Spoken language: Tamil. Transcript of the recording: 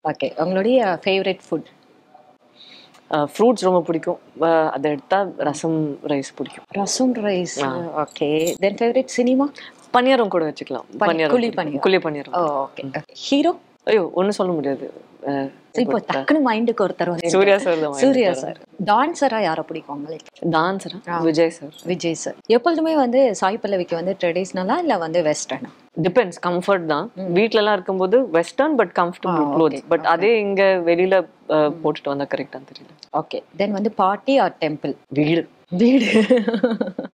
ஓகே உங்களுடைய ஃபேவரட் ஃபுட் ஃப்ரூட்ஸ் ரொம்ப பிடிக்கும் அஹ் அதை எடுத்தா ரசம் ரைஸ் பிடிக்கும் rasam rice okay then favourite cinema paniyaram கூட வச்சுக்கலாம் பனி- குழி பிடிக்கும். பணியாரம். குழி பணியாரம் ஓகே ஹீரோ ஐயோ ஒன்றும் சொல்ல முடியாது அஹ் இப்போ டக்குனு மைண்டுக்கு ஒருத்தர் வந்து சூர்யா சார் தான் சூர்யா சார் டான்ஸரா யாரை பிடிக்கும் உங்களுக்கு டான்ஸரா விஜய் சார் விஜய் சார் எப்பொழுதுமே வந்து சாய் பல்லவிக்கு வந்து ட்ரெடிஷ்னலா இல்ல வந்து வெஸ்டர்னா டிபெண்ட்ஸ் கம்ஃபர்ட் தான் வீட்லலாம் இருக்கும்போது western but comfortable clothes but அதே இங்க வெளியில அஹ், போட்டுட்டு வந்தா கரெக்டான்னு தெரியல ஓகே தென் வந்து பார்ட்டி ஆர் டெம்பிள் வீடு வீடு